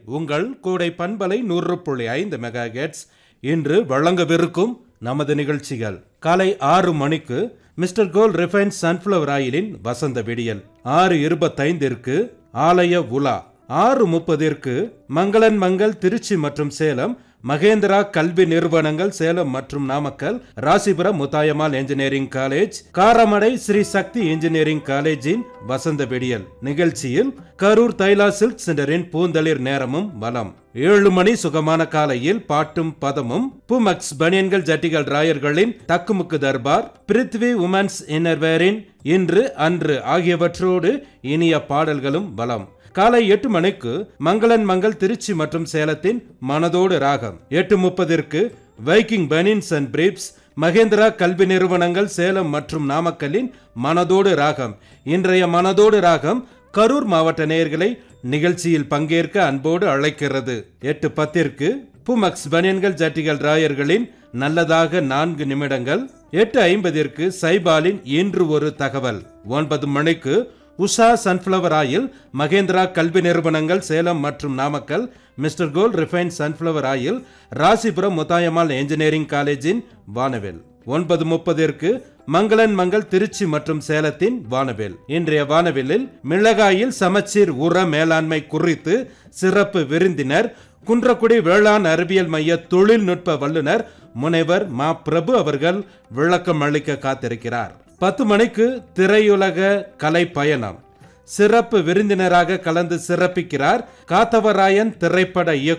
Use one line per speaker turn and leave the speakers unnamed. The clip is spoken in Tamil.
உங்கள் கூடை பண்பலை நூறு புள்ளி ஐந்து மெகா இன்று வழங்கவிருக்கும் நமது நிகழ்ச்சிகள் காலை ஆறு மணிக்கு மிஸ்டர் கோல் ரிஃபைன் சன்ஃப்ளவர் ஆயிலின் வசந்த விடியல் ஆறு இருபத்தைந்திற்கு ஆலய உலா ஆறு முப்பதிற்கு மங்களன் மங்கள் திருச்சி மற்றும் சேலம் மகேந்திரா கல்வி நிறுவனங்கள் சேலம் மற்றும் Namakkal Rasipuram Muthayammal engineering college Karamadai Sri Sakthi engineering காலேஜின் வசந்த விடியல் நிகழ்ச்சியில் கரூர் தைலா சில்க் சென்டரின் பூந்தளிர் நேரமும் வலம் ஏழு மணி சுகமான காலையில் பாட்டும் பதமும் புமக்ஸ் பனியன்கள் ஜட்டிகள் ராயர்களின் தக்குமுக்கு தர்பார் பிருத்வி உமன்ஸ் இன்னர்வேரின் இன்று அன்று ஆகியவற்றோடு இனிய பாடல்களும் வலம் காலை எட்டு மணிக்கு மங்களன் மங்கள் திருச்சி மற்றும் சேலத்தின் மனதோடு ராகம் எட்டு முப்பதிற்கு வைக்கிங் பெனின்ஸ் அண்ட் பிரீப்ஸ் மகேந்திரா கல்வி நிறுவனங்கள் சேலம் மற்றும் நாமக்கல்லின் மனதோடு ராகம் இன்றைய மனதோடு ராகம் கரூர் மாவட்ட நேயர்களை நிகழ்ச்சியில் பங்கேற்க அன்போடு அழைக்கிறது எட்டு பத்திற்கு புமக்ஸ் பனியன்கள் ஜட்டிகள் ராயர்களின் நல்லதாக நான்கு நிமிடங்கள் எட்டு ஐம்பதிற்கு சைபாலின் இன்று ஒரு தகவல் ஒன்பது மணிக்கு உஷா சன்ஃப்ளவர் ஆயில் மகேந்திரா கல்வி நிறுவனங்கள் சேலம் மற்றும் Namakkal mister gold refine sunflower oil Rasipuram Muthayammal engineering காலேஜின் வானவில் ஒன்பது முப்பதிற்கு மங்களன் மங்கள் திருச்சி மற்றும் சேலத்தின் வானவில் இன்றைய வானவிலில் மிளகாயில் சமச்சீர் உர மேலாண்மை குறித்து சிறப்பு விருந்தினர் குன்றக்குடி வேளாண் அறிவியல் மைய தொழில்நுட்ப வல்லுநர் முனைவர் மா பிரபு அவர்கள் விளக்கம் அளிக்க காத்திருக்கிறார் பத்து மணிக்கு திரையுலக கலை பயணம் சிறப்பு விருந்தினராக கலந்து சிறப்பிக்கிறார் காத்தவராயன் திரைப்பட இயக்குனர்